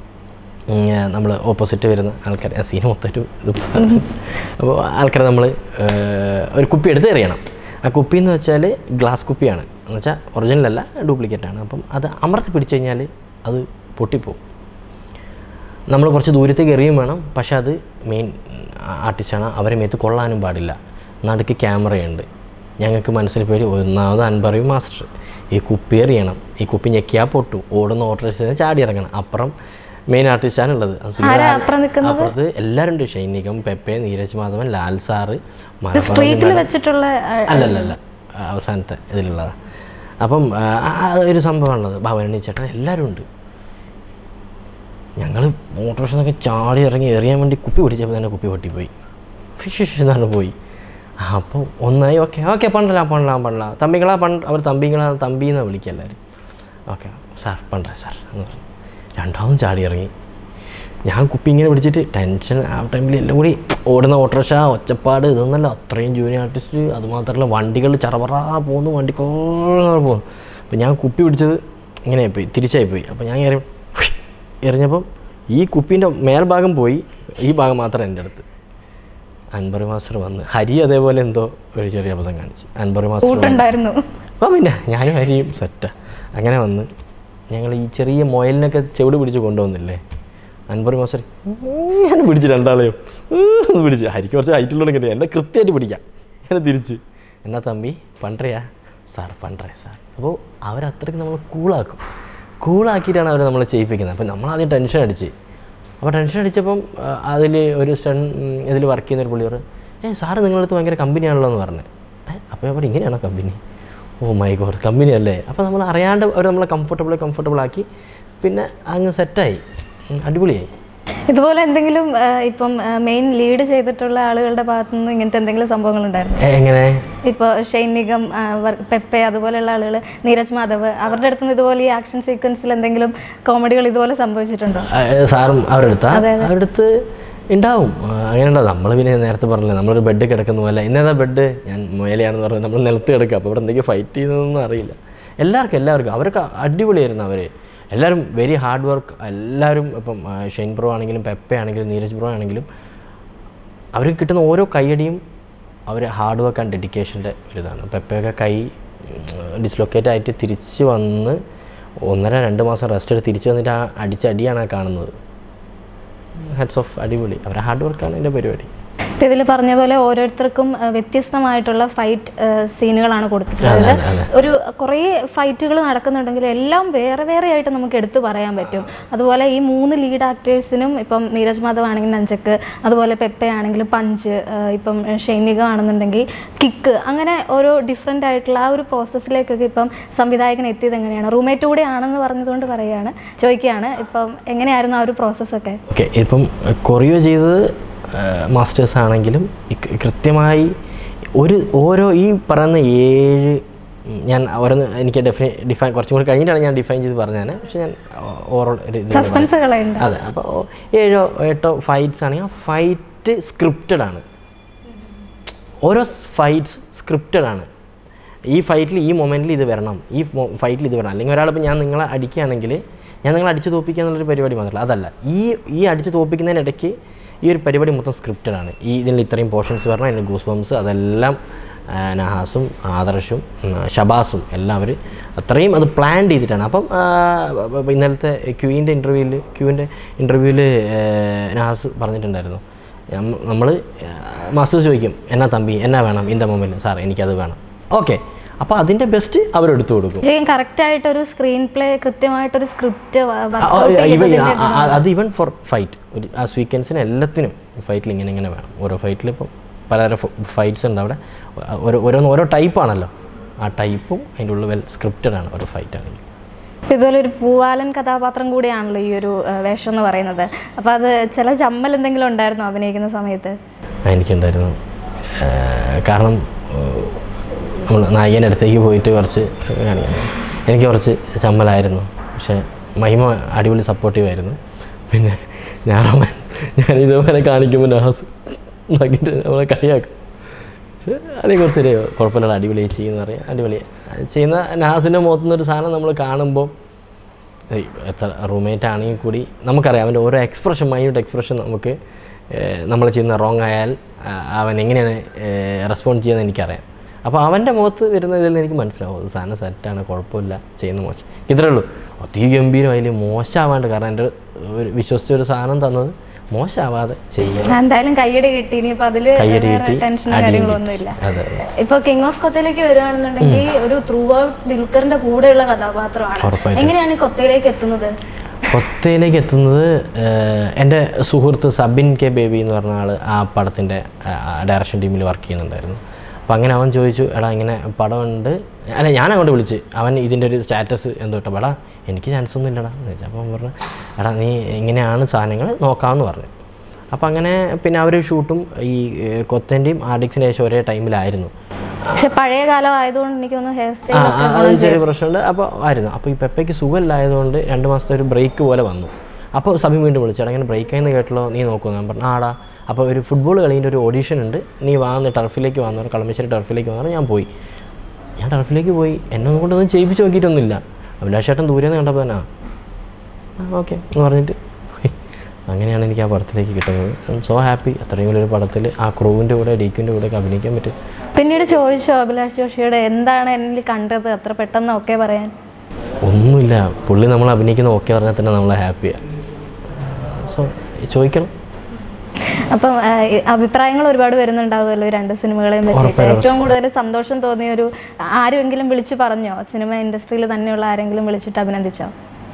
നമ്മൾ ഓപ്പോസിറ്റ് വരുന്ന ആൾക്കാർ ആ സീന് മൊത്തം ഒരു ഇത് അപ്പോൾ ആൾക്കാരെ നമ്മൾ ഒരു കുപ്പി എടുത്ത് എറിയണം ആ കുപ്പി എന്ന് വെച്ചാൽ ഗ്ലാസ് കുപ്പിയാണ് എന്ന് വെച്ചാൽ ഒറിജിനലല്ല ഡ്യൂപ്ലിക്കേറ്റ് ആണ് അപ്പം അത് അമർത്തി പിടിച്ചു കഴിഞ്ഞാൽ അത് പൊട്ടിപ്പോവും നമ്മൾ കുറച്ച് ദൂരത്തേക്ക് എറിയും വേണം പക്ഷെ അത് മെയിൻ ആർട്ടിസ്റ്റാണ് അവരെ മേത്ത് കൊള്ളാനും പാടില്ല നടുക്ക് ക്യാമറയുണ്ട് ഞങ്ങൾക്ക് മനസ്സിൽ പേടി ഒന്നാമത് അൻപറിയും മാസ്റ്റർ ഈ കുപ്പി എറിയണം ഈ കുപ്പി ഞെക്കിയാൽ പൊട്ടും ഓടുന്ന ഓട്ടോറിക്ഷ ചാടി ഇറങ്ങണം അപ്പുറം മെയിൻ ആർട്ടിസ്റ്റാണ് ഉള്ളത് അത് സുനിൽ ആരാ ആ- അപ്പുറം നിൽക്കുന്നത് അപ്പുറത്ത് എല്ലാവരും ഉണ്ട് ഷൈനികം പെപ്പെ നീരജ് മാധവൻ ലാൽ സാറ് മലബാർ സ്ട്രീറ്റിൽ വെച്ചിട്ടുള്ള ആ, അല്ലല്ലല്ല അവസാനത്തെ ഇതിലുള്ളതാണ് അപ്പം ആ, ആ ഒരു സംഭവമാണുള്ളത് ഭവനണി ചേട്ടൻ എല്ലാവരും ഉണ്ട് ഞങ്ങൾ മോട്ടോർ നിന്നൊക്കെ ചാടി ഇറങ്ങി എറിയാൻ വേണ്ടി കുപ്പി പിടിച്ചപ്പോൾ തന്നെ കുപ്പി പൊട്ടിപ്പോയി ഫിഷ് എന്നാണ് പോയി അപ്പോൾ ഒന്നായി ഓക്കെ ഓക്കെ പണ്ടലാം പണ്ടലാം പണ്ടലാം തമ്പിങ്ങളാ പണ്ട് അവർ തമ്പിങ്ങളാ തമ്പി എന്നാണ് വിളിക്കുക എല്ലാവരും ഓക്കെ സാർ പണ്ടേ സാർ എന്ന് പറഞ്ഞു രണ്ടാമതും ചാടി ഇറങ്ങി ഞാൻ കുപ്പി ഇങ്ങനെ പിടിച്ചിട്ട് ടെൻഷൻ ആ ടൈമിൽ എല്ലാം കൂടി ഓടുന്ന ഓട്ടോറിക്ഷ ഒച്ചപ്പാട് ഇതൊന്നല്ല അത്രയും ജൂനിയർ ആർട്ടിസ്റ്റ് അതുമാത്രമല്ല വണ്ടികൾ ചറപറ പോകുന്നു വണ്ടിക്കോളം പോകുന്നു അപ്പോൾ ഞാൻ കുപ്പി പിടിച്ചത് ഇങ്ങനെ പോയി തിരിച്ചായി പോയി അപ്പോൾ ഞാൻ എറി എറിഞ്ഞപ്പം ഈ കുപ്പീൻ്റെ മേൽഭാഗം പോയി ഈ ഭാഗം മാത്രം എൻ്റെ അടുത്ത് അൻപർ മാസ്റ്റർ വന്ന് ഹരി അതേപോലെ എന്തോ ഒരു ചെറിയ അബദ്ധം കാണിച്ചു അൻപർ മാസ്റ്റർ വന്ന് കൂട്ടുണ്ടായിരുന്നു അപ്പോൾ പിന്നെ ഞാനും ഹരിയും സെറ്റാ അങ്ങനെ വന്ന് ഞങ്ങൾ ഈ ചെറിയ മൊയലിനൊക്കെ ചെവിട് പിടിച്ച് കൊണ്ടുവന്നില്ലേ അൻപർ മാസ്റ്റർ ഞാൻ പിടിച്ച് രണ്ടാളെയും ഒന്ന് പിടിച്ച് ഹരിക്ക് കുറച്ച് ഹൈറ്റുള്ള കിട്ടി എന്നെ കൃത്യമായിട്ട് പിടിക്കാം എന്നെ തിരിച്ച് എന്നാ തമ്പി പണ്ടറയാ സാർ പണ്ടറേ സാർ അപ്പോൾ അവരത്രയ്ക്ക് നമ്മൾ കൂളാക്കും കൂളാക്കിയിട്ടാണ് അവർ നമ്മളെ ചെയ്യിപ്പിക്കുന്നത് അപ്പോൾ നമ്മളാദ്യം ടെൻഷൻ അടിച്ച് അപ്പോൾ ടെൻഷൻ അടിച്ചപ്പം അതിൽ ഒരു സ്റ്റൺ ഇതിൽ വർക്ക് ചെയ്യുന്ന ഒരു പുള്ളി പറഞ്ഞു ഏ സാറ് നിങ്ങളുടെ അടുത്ത് ഭയങ്കര കമ്പനിയാണല്ലോ എന്ന് പറഞ്ഞു ഏ അപ്പോൾ ഞാൻ പറഞ്ഞു ഇങ്ങനെയാണോ company oh my god company അല്ലേ അപ്പോൾ നമ്മൾ അറിയാണ്ട് അവർ നമ്മളെ കംഫർട്ടബിൾ കംഫർട്ടബിൾ ആക്കി പിന്നെ അങ്ങ് സെറ്റായി ഉം, അടിപൊളിയായി ഇതുപോലെ എന്തെങ്കിലും ആ, ഇപ്പം മെയിൻ ലീഡ് ചെയ്തിട്ടുള്ള ആളുകളുടെ ഭാഗത്തു നിന്ന് ഇങ്ങനത്തെ എന്തെങ്കിലും സംഭവങ്ങൾ ഉണ്ടായിരുന്നു ഏ, എങ്ങനെ ഇപ്പോൾ ഷെയ്ൻ നിഗം ആ, വർ- പെപ്പെ അതുപോലെയുള്ള ആളുകൾ നീരജ് മാധവ് അവരുടെ അടുത്ത് നിന്ന് ഇതുപോലെ ഈ ആക്ഷൻ സീക്വൻസിൽ എന്തെങ്കിലും കോമഡികൾ ഇതുപോലെ സംഭവിച്ചിട്ടുണ്ടോ ആ, ഏ, സാറും അവരുടെ അടുത്താ അവരുടെ അടുത്ത് ഉണ്ടാവും ആ, അങ്ങനെ ഉണ്ടാവും നമ്മൾ പിന്നെ നേരത്തെ പറഞ്ഞില്ലേ നമ്മളൊരു ബെഡ് കിടക്കുന്ന പോലെ ഇന്നേതാ ബെഡ് ഞാൻ മുയലയാണെന്ന് പറഞ്ഞ് നമ്മൾ നിലത്ത് കിടക്കുക അപ്പോൾ ഇവിടെ എന്തൊക്കെ ഫൈറ്റ് ചെയ്യുന്നതെന്നൊന്നും അറിയില്ല എല്ലാവർക്കും എല്ലാവർക്കും അവരൊക്കെ അടിപൊളിയായിരുന്നു അവർ എല്ലാവരും വെരി ഹാർഡ് വർക്ക് എല്ലാവരും ഇപ്പം ആ, ഷെയ്ൻ ബ്രോ ആണെങ്കിലും പെപ്പ ആണെങ്കിലും നീരജ് ബ്രോ ആണെങ്കിലും അവർക്ക് കിട്ടുന്ന ഓരോ കൈയടിയും അവർ ഹാർഡ് വർക്ക് ആൻഡ് ഡെഡിക്കേഷൻ്റെ ഒരിതാണ് പെപ്പയൊക്കെ കൈ ഡിസ്ലൊക്കേറ്റ് ആയിട്ട് തിരിച്ച് വന്ന് ഒന്നര രണ്ട് മാസം റെസ്റ്റ് എടുത്ത് തിരിച്ച് വന്നിട്ട് ആ അടിച്ച അടിയാണ് ആ കാണുന്നത് ഹെഡ്സ് ഓഫ് അടിപൊളി അവരുടെ ഹാർഡ് വർക്കാണ് എൻ്റെ പരിപാടി ഇപ്പം ഇതിൽ പറഞ്ഞ പോലെ ഓരോരുത്തർക്കും ആ, വ്യത്യസ്തമായിട്ടുള്ള ഫൈറ്റ് സീനുകളാണ് കൊടുത്തിട്ടുള്ളത് അതെ, അതെ. ഒരു കുറേ ഫൈറ്റുകൾ നടക്കുന്നുണ്ടെങ്കിൽ എല്ലാം വേറെ വേറെ ആയിട്ട് നമുക്ക് എടുത്തു പറയാൻ പറ്റും അതുപോലെ ഈ മൂന്ന് ലീഡ് ആക്ടേഴ്സിനും ഇപ്പം നീരജ് മാധവ് ആണെങ്കിൽ നഞ്ചക്ക് അതുപോലെ പെപ്പ ആണെങ്കിൽ പഞ്ച് ആ, ഇപ്പം ഷൈനിക ആണെന്നുണ്ടെങ്കിൽ കിക്ക് അങ്ങനെ ഓരോ ഡിഫറെൻ്റ് ആയിട്ടുള്ള ആ ഒരു പ്രോസസ്സിലേക്കൊക്കെ ഇപ്പം സംവിധായകൻ എത്തിയത് എങ്ങനെയാണ് റൂംമേറ്റ് കൂടെ ആണെന്ന് പറഞ്ഞതുകൊണ്ട് പറയുകയാണ് ചോദിക്കുകയാണ് ഇപ്പം എങ്ങനെയായിരുന്നു ആ ഒരു പ്രോസസ്സൊക്കെ ഓക്കെ ഇപ്പം കൊറിയോ ചെയ്തത് മാസ്റ്റേഴ്സ് ആണെങ്കിലും ഇ- കൃത്യമായി ഒരു ഓരോ ഈ പറയുന്ന ഏഴ് ഉം, ഞാൻ ഓരോന്ന് എനിക്ക് ഡെഫിനെ ഡിഫൈൻ കുറച്ചും കൂടി കഴിഞ്ഞിട്ടാണ് ഞാൻ ഡിഫൈൻ ചെയ്ത് പറഞ്ഞത് പക്ഷേ ഞാൻ ഓവറോൾ ഒരു ഇത് സസ്പെൻസുകളുണ്ട് അതെ അപ്പോൾ ഏഴോ എട്ടോ ഫൈറ്റ്സ് ആണെങ്കിൽ ആ ഫൈറ്റ് സ്ക്രിപ്റ്റഡ് ആണ് ഓരോ ഫൈറ്റ്സ് സ്ക്രിപ്റ്റഡ് ആണ് ഈ ഫൈറ്റിൽ ഈ മൊമെൻറ്റിൽ ഇത് വരണം ഈ ഫൈറ്റിൽ ഇത് വരണം അല്ലെങ്കിൽ ഒരാളിപ്പോൾ ഞാൻ നിങ്ങളെ അടിക്കുകയാണെങ്കിൽ ഞാൻ നിങ്ങളെ അടിച്ച് തോപ്പിക്കുക എന്നുള്ളൊരു പരിപാടി മാത്രമല്ല അതല്ല ഈ ഈ അടിച്ച് തോപ്പിക്കുന്നതിനിടയ്ക്ക് ഈ ഒരു പരിപാടി മൊത്തം സ്ക്രിപ്റ്റഡ് ആണ് ഈ ഇതിൽ ഇത്രയും പോർഷൻസ് വരണം അതിൻ്റെ ഗൂസ് ബംസ് അതെല്ലാം ആ, നഹാസും ആദർശും ഉം, ഷബാസും എല്ലാവരും അത്രയും അത് പ്ലാൻ ചെയ്തിട്ടാണ് അപ്പം ആ, ബ- ബ- ഇന്നലത്തെ ക്യൂവിൻ്റെ ഇൻ്റർവ്യൂവിൽ ക്യൂവിൻ്റെ ഇൻ്റർവ്യൂവിൽ നഹാസ് പറഞ്ഞിട്ടുണ്ടായിരുന്നു നമ്മൾ മാസ്റ്റേഴ്സ് ചോദിക്കും എന്നാ തമ്പി എന്നാ വേണം ഇന്ന മൊബൈൽ സാർ എനിക്കത് വേണം ഓക്കെ അപ്പോൾ അതിൻ്റെ ബെസ്റ്റ് അവരെടുത്തു കൊടുക്കും ശരിക്കും കറക്റ്റ് ആയിട്ടൊരു സ്ക്രീൻ പ്ലേ കൃത്യമായിട്ടൊരു സ്ക്രിപ്റ്റ് ആ, ആ, ഇവ- ആ, ആ, അത് ഈവൻ ഫോർ ഫൈറ്റ് ഒരു ആ സ്വീക്വൻസിന് എല്ലാത്തിനും ഫൈറ്റിൽ ഇങ്ങനെ ഇങ്ങനെ വേണം ഓരോ ഫൈറ്റിൽ ഇപ്പം പലതരം ഫൈറ്റ്സ് ഉണ്ട് അവിടെ ഓരോ ഓരോന്ന് ഓരോ ടൈപ്പാണല്ലോ ആ ടൈപ്പും അതിൻ്റെ ഉള്ളിൽ വെൽ സ്ക്രിപ്റ്റഡ് ആണ് ഓരോ ഫൈറ്റ് ആണെങ്കിൽ ഇതുപോലെ ഒരു പൂവാലൻ കഥാപാത്രം കൂടിയാണല്ലോ ഈ ഒരു ആ, വേഷം എന്ന് പറയുന്നത് അപ്പോൾ അത് ചില ചമ്മൽ എന്തെങ്കിലും ഉണ്ടായിരുന്നോ അഭിനയിക്കുന്ന സമയത്ത് ആ, എനിക്കുണ്ടായിരുന്നു ആ, കാരണം നമ്മൾ നായികൻ്റെ അടുത്തേക്ക് പോയിട്ട് കുറച്ച് കാണിക്കാൻ എനിക്ക് കുറച്ച് ചമ്മലായിരുന്നു പക്ഷേ മഹിമ അടിപൊളി സപ്പോർട്ടീവായിരുന്നു പിന്നെ ഞാൻ റൊമാൻ ഞാൻ ഇതുപോലെ കാണിക്കുമ്പോൾ നഹാസ് നോക്കിയിട്ട് നമ്മളെ കളിയാക്കും പക്ഷേ അല്ലെങ്കിൽ കുറച്ചൊരു കുഴപ്പമില്ല അടിപൊളിയായി ചെയ്യുന്ന പറയാം അടിപൊളി ചെയ്യുന്ന നഹാസിൻ്റെ മുഖത്തു നിന്നൊരു സാധനം നമ്മൾ കാണുമ്പോൾ ഏയ് എത്ര റൂംമേറ്റ് ആണെങ്കിൽ കൂടി നമുക്കറിയാം അവൻ്റെ ഓരോ എക്സ്പ്രഷൻ മൈന്യൂട്ട് എക്സ്പ്രഷൻ നമുക്ക് നമ്മൾ ചെയ്യുന്ന റോങ് ആയാൽ ആ, അവൻ എങ്ങനെയാണ് റെസ്പോണ്ട് ചെയ്യുന്നത് എനിക്കറിയാം അപ്പോൾ അവൻ്റെ മുഖത്ത് വരുന്ന ഇതിൽ നിന്ന് എനിക്ക് മനസ്സിലാവും അത് സാധനം സെറ്റാണ് കുഴപ്പമില്ല ചെയ്യുന്ന മോശം ഇത്രേ ഉള്ളൂ അതിഗംഭീരം അതിൽ മോശമാവാണ്ട് കാരണം എൻ്റെ ഒരു വിശ്വസിച്ച ഒരു സാധനം തന്നത് മോശമാവാതെ ചെയ്യണം എന്തായാലും കയ്യടി കിട്ടി ഇനിയിപ്പോൾ അതിൽ കയ്യടി കിട്ടി ടെൻഷനോ അടിയും കാര്യങ്ങളൊന്നും കിട്ടി. ഇല്ല അതെ അതെ ഇപ്പൊ കിങ് ഓഫ് കൊത്തയിലേക്ക് വരികയാണെന്നുണ്ടെങ്കിൽ ഒരു ത്രൂ ഔട്ട് ദിൽക്കറിന്റെ കൂടെയുള്ള കഥാപാത്രമാണ് ഉറപ്പായിട്ടും. എങ്ങനെയാണ് ഈ കൊത്തയിലേക്ക് എത്തുന്നത് കൊത്തയിലേക്ക് എത്തുന്നത് ഏഹ്, എൻ്റെ സുഹൃത്ത് സബിൻ കെ ബേബി എന്ന് പറഞ്ഞ ആൾ ആ പടത്തിൻ്റെ ഡയറക്ഷൻ ടീമിൽ വർക്ക് ചെയ്യുന്നുണ്ടായിരുന്നു അപ്പോൾ അങ്ങനെ അവൻ ചോദിച്ചു എടാ ഇങ്ങനെ പടമുണ്ട് അല്ല ഞാൻ അങ്ങോട്ട് വിളിച്ച് അവൻ ഇതിൻ്റെ ഒരു സ്റ്റാറ്റസ് എന്തോട്ടെ എടാ എനിക്ക് ചാൻസ് ഒന്നും ഇല്ലടാ എന്ന് ചോദിച്ചു അപ്പോൾ അവൻ പറഞ്ഞു എടാ നീ ഇങ്ങനെയാണ് സാധനങ്ങൾ നോക്കാമെന്ന് പറഞ്ഞു അപ്പോൾ അങ്ങനെ പിന്നെ അവർ ഷൂട്ടും ഈ ഏഹ്, കൊത്തേൻ്റെയും ആർഡിക്സിൻ്റെ ശേഷം ഒരേ ടൈമിലായിരുന്നു പക്ഷെ പഴയ കാലം ആയതുകൊണ്ട് എനിക്ക് തോന്നുന്നു ഹെയർ ആ സ്റ്റൈൽ ആ, അത് ചെറിയ പ്രശ്നമുണ്ട് അപ്പോൾ ആയിരുന്നു അപ്പോൾ ഈ പെപ്പയ്ക്ക് സുഖമില്ലായതുകൊണ്ട് രണ്ട് മാസത്തെ ഒരു ബ്രേക്ക് പോലെ വന്നു അപ്പോൾ സബി വീണ്ടും വിളിച്ചു എടാ ഇങ്ങനെ ബ്രേക്ക് ആയെന്ന് കേട്ടല്ലോ നീ നോക്കുമോ ഞാൻ പറഞ്ഞു ആടാ അപ്പോൾ ഒരു ഫുട്ബോൾ കളീൻ്റെ ഒരു ഓഡീഷൻ ഉണ്ട് നീ വാന്ന് ടർഫിലേക്ക് വന്നു കളമശ്ശേരി ടർഫിലേക്ക് വന്നു ഞാൻ പോയി ഞാൻ ടർഫിലേക്ക് പോയി എന്നെ ഒന്നും കൊണ്ടൊന്നും ചെയ്യിപ്പിച്ച് നോക്കിയിട്ടൊന്നുമില്ല അഭിലാഷേട്ടൻ ദൂരെ നിന്ന് കണ്ടപ്പോൾ തന്നെ ആ ഓക്കെ എന്ന് പറഞ്ഞിട്ട് പോയി. അങ്ങനെയാണ് എനിക്ക് ആ പടത്തിലേക്ക് കിട്ടുന്നത് സോ ഹാപ്പി അത്രയും വലിയൊരു പടത്തിൽ ആ ക്രൂവിൻ്റെ കൂടെ ഡീക്കിൻ്റെ കൂടെ ഒക്കെ അഭിനയിക്കാൻ പറ്റും പിന്നീട് ചോദിച്ചോ അഭിലാഷ് ജോഷിയോട് എന്താണ് എന്നിൽ കണ്ടത് അത്ര പെട്ടെന്ന് ഒക്കെ പറയാൻ ഒന്നുമില്ല പുള്ളി നമ്മൾ അഭിനയിക്കുന്ന ഓക്കെ പറഞ്ഞാൽ തന്നെ നമ്മൾ ഹാപ്പിയാണ് സോ ചോദിക്കണം അപ്പം ആ, ഈ അഭിപ്രായങ്ങൾ ഒരുപാട് വരുന്നുണ്ടാവുമല്ലോ ഈ രണ്ട് സിനിമകളെയും പറ്റിയിട്ട് ഏറ്റവും കൂടുതൽ സന്തോഷം തോന്നിയ ഒരു ആരെങ്കിലും വിളിച്ചു പറഞ്ഞോ സിനിമ ഇൻഡസ്ട്രിയിൽ തന്നെയുള്ള ആരെങ്കിലും വിളിച്ചിട്ട് അഭിനന്ദിച്ചോ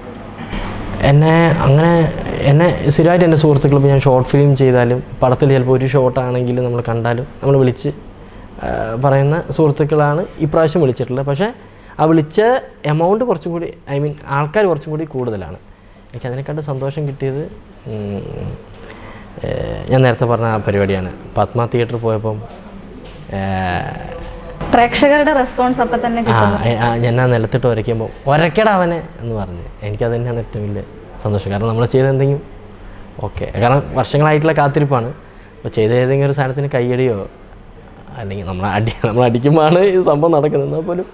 എന്നെ അങ്ങനെ എന്നെ സ്ഥിരമായിട്ട് എൻ്റെ സുഹൃത്തുക്കൾ ഇപ്പോൾ ഞാൻ ഷോർട്ട് ഫിലിം ചെയ്താലും പടത്തിൽ ചിലപ്പോൾ ഒരു ഷോട്ടാണെങ്കിലും നമ്മൾ കണ്ടാലും നമ്മൾ വിളിച്ച് ആ, പറയുന്ന സുഹൃത്തുക്കളാണ് ഇപ്രാവശ്യം വിളിച്ചിട്ടുള്ളത് പക്ഷേ ആ വിളിച്ച എമൗണ്ട് കുറച്ചും കൂടി ഐ മീൻ ആൾക്കാർ കുറച്ചും കൂടി കൂടുതലാണ് എനിക്ക് അതിനെക്കാട്ട് സന്തോഷം കിട്ടിയത് ഉം, ഏ, ഞാൻ നേരത്തെ പറഞ്ഞ ആ പരിപാടിയാണ് പത്മ തിയേറ്ററിൽ പോയപ്പം ഏ, പ്രേക്ഷകരുടെ റെസ്പോൺസ് അപ്പം തന്നെ ആ കിട്ടും എ- ആ, ഞാൻ ആ നിലത്തിട്ട് ഉരയ്ക്കുമ്പോൾ ഉരക്കട അവനെ എന്ന് പറഞ്ഞ് എനിക്കത് തന്നെയാണ് ഏറ്റവും വലിയ സന്തോഷം കാരണം നമ്മൾ ചെയ്ത എന്തെങ്കിലും ഓക്കെ കാരണം വർഷങ്ങളായിട്ടുള്ള കാത്തിരിപ്പാണ് അപ്പോൾ ചെയ്ത ഏതെങ്കിലും ഒരു സാധനത്തിന് കൈയടിയോ അല്ലെങ്കിൽ നമ്മൾ അടി നമ്മൾ അടിക്കുമ്പോഴാണ് ഈ സംഭവം നടക്കുന്നത് എന്നാൽ പോലും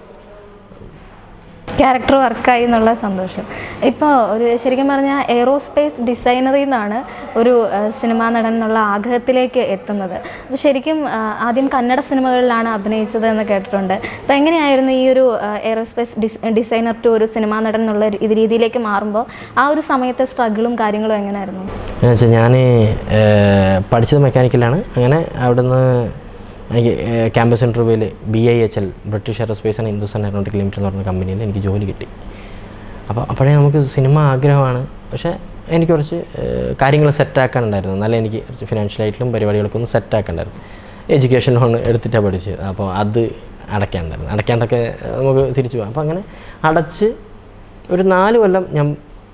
ക്യാരക്ടർ വർക്കായി എന്നുള്ള സന്തോഷം ഇപ്പോൾ ഒരു ശരിക്കും പറഞ്ഞാൽ എയറോസ്പേസ് ഡിസൈനറിൽ നിന്നാണ് ഒരു ആ, സിനിമാ നടൻ എന്നുള്ള ആഗ്രഹത്തിലേക്ക് എത്തുന്നത് അപ്പോൾ ശരിക്കും ആ, ആദ്യം കന്നഡ സിനിമകളിലാണ് അഭിനയിച്ചത് എന്ന് കേട്ടിട്ടുണ്ട് അപ്പോൾ എങ്ങനെയായിരുന്നു ഈ ഒരു ആ, എയറോസ്പേസ് ഡിസ് ഡിസൈനർ ടു ഒരു സിനിമാ നടൻ എന്നുള്ള ഒരു ഇത് രീതിയിലേക്ക് മാറുമ്പോൾ ആ ഒരു സമയത്തെ സ്ട്രഗിളും കാര്യങ്ങളും എങ്ങനെയായിരുന്നു എന്ന് വെച്ചാൽ ഞാൻ പഠിച്ചത് മെക്കാനിക്കലാണ് അങ്ങനെ അവിടുന്ന് എനിക്ക് ക്യാമ്പസ് ഇൻ്റർവ്യൂവിൽ B I H L British aerospace and Hindustan aeronautic limited എന്ന് പറഞ്ഞ കമ്പനിയിൽ എനിക്ക് ജോലി കിട്ടി അപ്പോൾ അപ്പോഴേ നമുക്ക് സിനിമ ആഗ്രഹമാണ് പക്ഷേ എനിക്ക് കുറച്ച് കാര്യങ്ങൾ സെറ്റാക്കാനുണ്ടായിരുന്നു എന്നാലേ എനിക്ക് കുറച്ച് ഫിനാൻഷ്യലായിട്ടും പരിപാടികളൊക്കെ ഒന്ന് സെറ്റാക്കണ്ടായിരുന്നു എഡ്യൂക്കേഷൻ ലോൺ എടുത്തിട്ടാണ് പഠിച്ചത് അപ്പോൾ അത് അടയ്ക്കാണ്ടായിരുന്നു അടയ്ക്കാണ്ടൊക്കെ നമുക്ക് തിരിച്ചു പോകാം അപ്പോൾ അങ്ങനെ അടച്ച് ഒരു നാല് കൊല്ലം ഞാൻ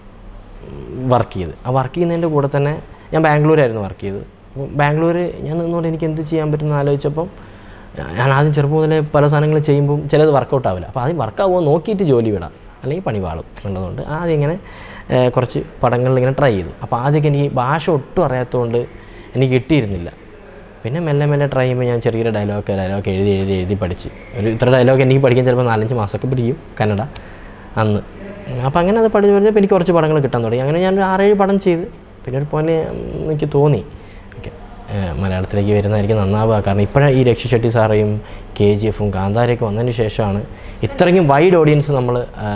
വർക്ക് ചെയ്ത് ആ വർക്ക് ചെയ്യുന്നതിൻ്റെ കൂടെ തന്നെ ഞാൻ ബാംഗ്ലൂരായിരുന്നു വർക്ക് ചെയ്തത് അപ്പം ബാംഗ്ലൂർ ഞാൻ നിന്നുകൊണ്ട് എനിക്ക് എന്ത് ചെയ്യാൻ പറ്റുമെന്ന് ആലോചിച്ചപ്പം ഞാൻ ആദ്യം ചെറുപ്പം മുതലേ പല സാധനങ്ങൾ ചെയ്യുമ്പം ചിലത് വർക്കൗട്ട് ആവില്ല അപ്പോൾ ആദ്യം വർക്കാവുമോ നോക്കിയിട്ട് ജോലി വിടാം അല്ലെങ്കിൽ പണി പാളും എന്നുള്ളതുകൊണ്ട് ആദ്യം ഇങ്ങനെ ഏഹ്, കുറച്ച് പടങ്ങളിൽ ഇങ്ങനെ ട്രൈ ചെയ്തു അപ്പോൾ ആദ്യമൊക്കെ എനിക്ക് ഭാഷ ഒട്ടും അറിയാത്തതുകൊണ്ട് എനിക്ക് കിട്ടിയിരുന്നില്ല പിന്നെ മെല്ലെ മെല്ലെ ട്രൈ ചെയ്യുമ്പോൾ ഞാൻ ചെറിയൊരു ഡയലോഗ് ഡയലോഗ് എഴുതി എഴുതി എഴുതി പഠിച്ച് ഒരു ഇത്ര ഡയലോഗ് എനിക്ക് പഠിക്കാൻ ചിലപ്പോൾ നാലഞ്ച് മാസമൊക്കെ പിടിക്കും കന്നഡ അന്ന് അപ്പോൾ അങ്ങനെ അത് പഠിച്ച് പഠിച്ചപ്പോൾ എനിക്ക് കുറച്ച് പടങ്ങൾ കിട്ടാൻ തുടങ്ങി അങ്ങനെ ഞാൻ ഒരു ആറേഴ് പടം ചെയ്ത് പിന്നെ ഒരു പോലെ എനിക്ക് തോന്നി ഓക്കെ മലയാളത്തിലേക്ക് വരുന്നതായിരിക്കും നന്നാവുക കാരണം ഇപ്പോഴാണ് ഈ രക്ഷി ഷെട്ടി സാറേയും കെ ജി എഫും കാന്താരയൊക്കെ വന്നതിന് ശേഷമാണ് ഇത്രയ്ക്കും വൈഡ് ഓഡിയൻസ് നമ്മൾ